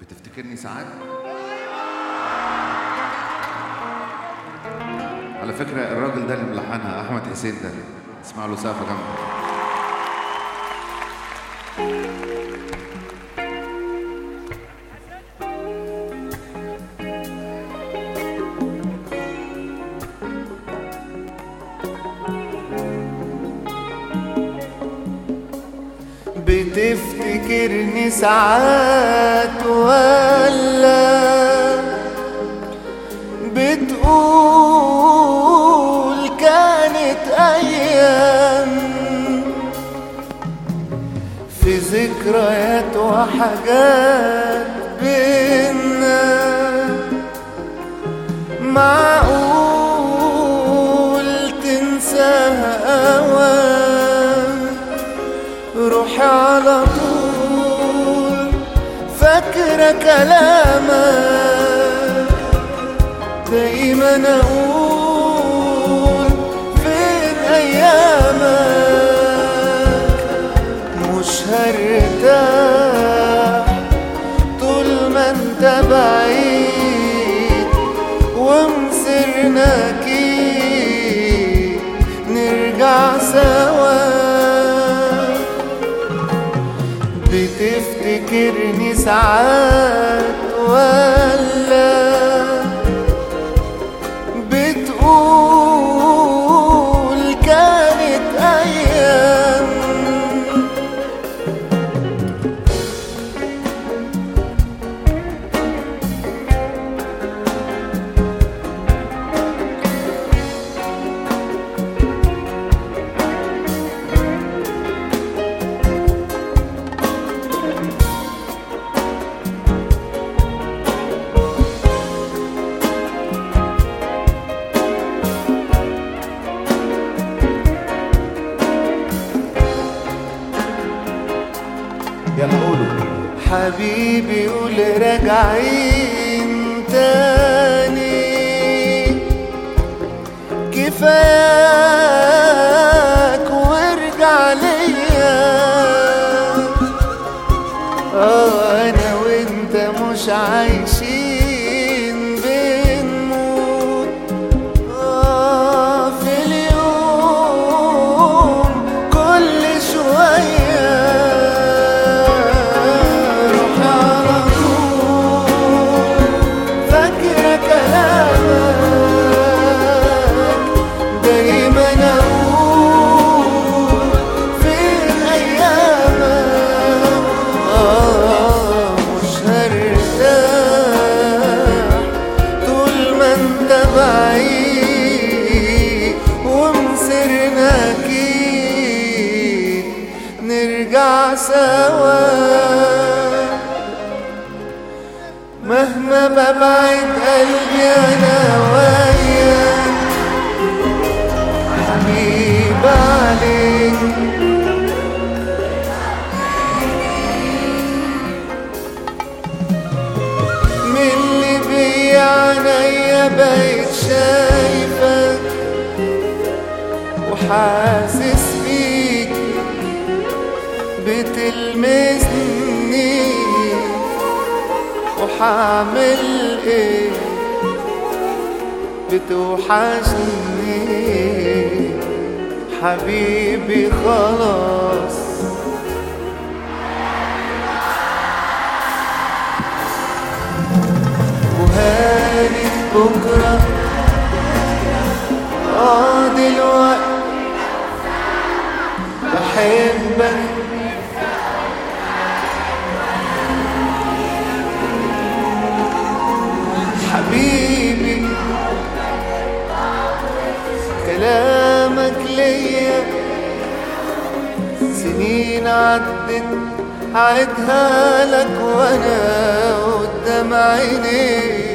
بتفتكرني ساعات على فكرة الراجل ده اللي ملحنها أحمد حسين ده اسمع له سقفة جنبه بتفتكرني ساعات ولا بتقول كانت أيام في ذكريات وحاجات بينا معقول تنساها أوام روحي على طول فاكرة كلامك دايما أقول فين أيامك مش هرتاح طول ما انت بعيد ومسرنا أكيد نرجع سوا بتفتكرني ساعات ولا بتقول كانت أيام يلا قولوا حبيبي قول راجعين تاني كفاياك وارجع ليا اه انا وانت مش عايشين بنموت اه في اليوم كل شوية روح على طول فاكرة كلامك دايما أقول فين أيامك آه مش هرتاح طول ما انت بعيد ومسرنا أكيد نرجع سوا مهما ببعد قلبي انا وياك حبيب عليك من اللي بيا عينيا بقيت شايفك وحاسس بيك بتلمسني وحعمل ايه بتوحشني حبيبي خلاص وهاني بكرة اه دلوقتي بحبك حبيبي كلامك ليا سنين عدت عدها لك وانا قدام عينيك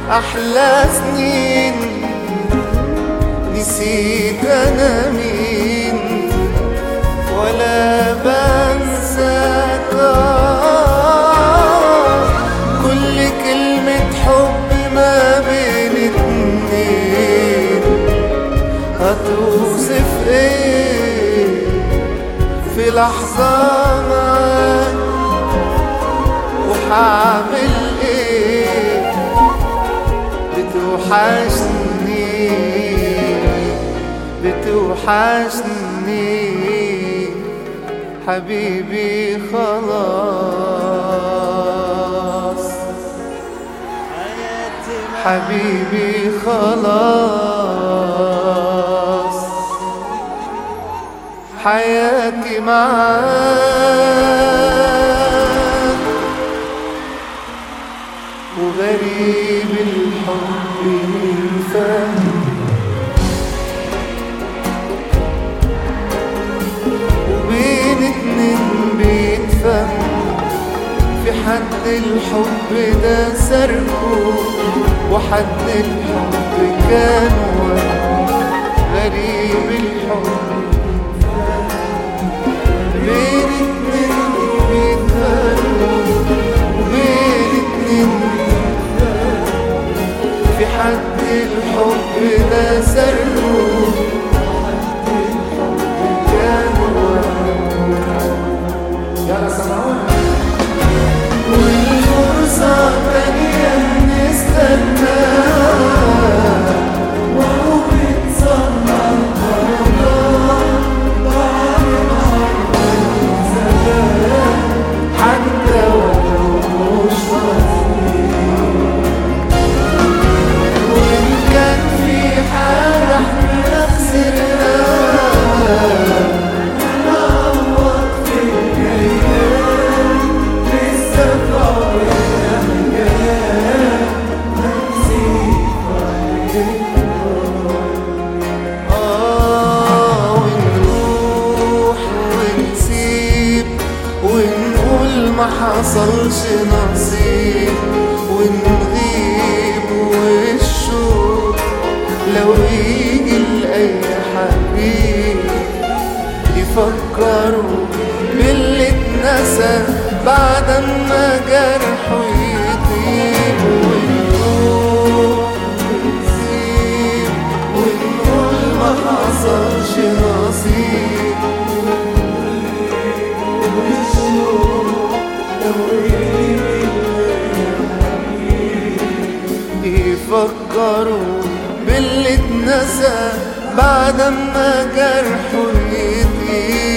أحلى سنين نسيت أنا مين ولا بنساك آه، كل كلمة حب ما بين اتنين هتوصف ايه في لحظة معاك وحعمل ايه بتوحشني بتوحشني حبيبي خلاص حبيبي خلاص حياتي معاك وغريب الحب فهم وبين اتنين بيتفهم في حد الحب ده سرقه وحد الحب كان وهم غريب الحب بين اتنين بيتفهموا وبين اتنين في حد الحب ده سرقه كان وهم يلا سمعونا والفرصة تانية نستناها وهو بيتصنع قرارات بعد ما زمان حتى ولو مش مظبوط وإن كان في حاجة احنا خسرناها نعوض في الأيام لسه في عمرنا مجال آه ونروح ونسيب ونقول ما حصلش نصيب ونغيب والشوق لو يجي لأي حبيب يفكروا باللي اتنسى بعد ما جرحه يطيب ونروح ونسيب ونقول ما حصلش نصيب والشوق لو يفكروا باللي اتنسى بعد ما جرحه يطيب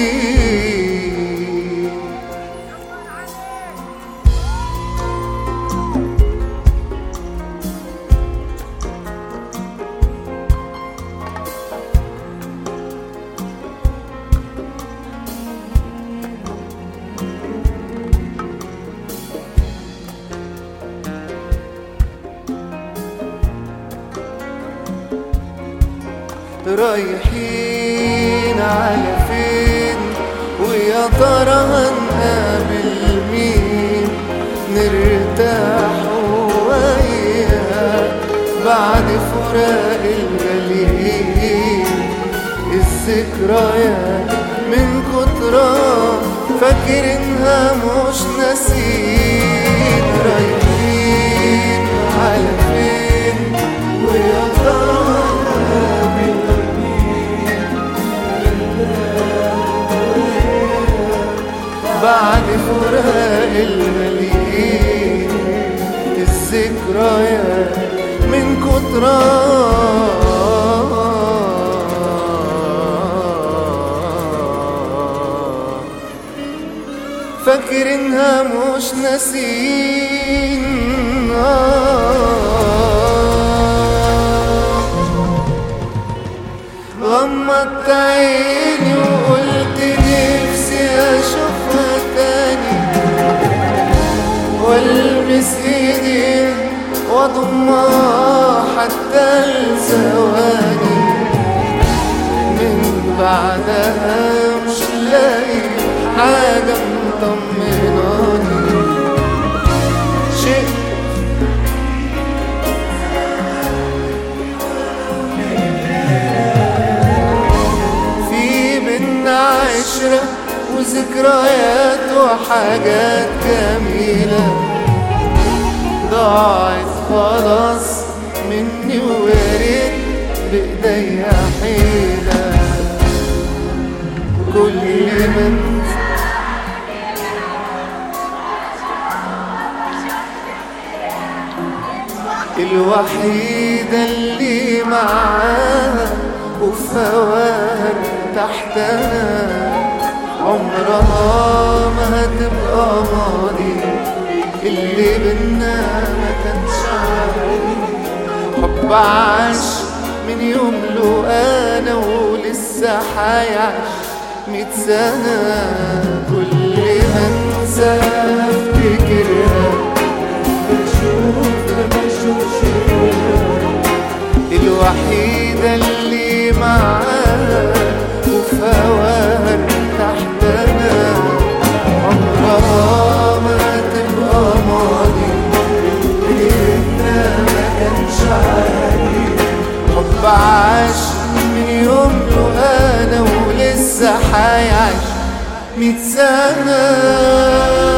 رايحين على فين ويا ترى هنقابل مين نرتاح وياه بعد فراق الجليل الذكريات من كترها فاكرينها مش ناسين رايحين على فين ويا ترى هنقابل بعد فراق المليء الذكريات من كترها فاكرينها مش ناسين غمضت عيني وقلت نفسي اشوفها تاني والمس ايدي واضمها حتى الثواني من بعدها مش لاقي حاجة مطمناني شئت وعشرة وذكريات وحاجات جميلة ضاعت خلاص مني ويا ريت بإيديا حيلة كل من الوحيدة اللي معاها وفوار تحتها عمرها ما هتبقى ماضي اللي بينا ما كانش عادي حب عاش من يوم له انا ولسه حيعيش ميت سنة كل ما انسى افتكرها بشوف بشوف الوحيدة اللي معاها وفوار تحتنا عمرها ما تبقى ماضي بينا ما كانش عادي حب عاش من يوم له انا ولسه حيعيش ميت سنه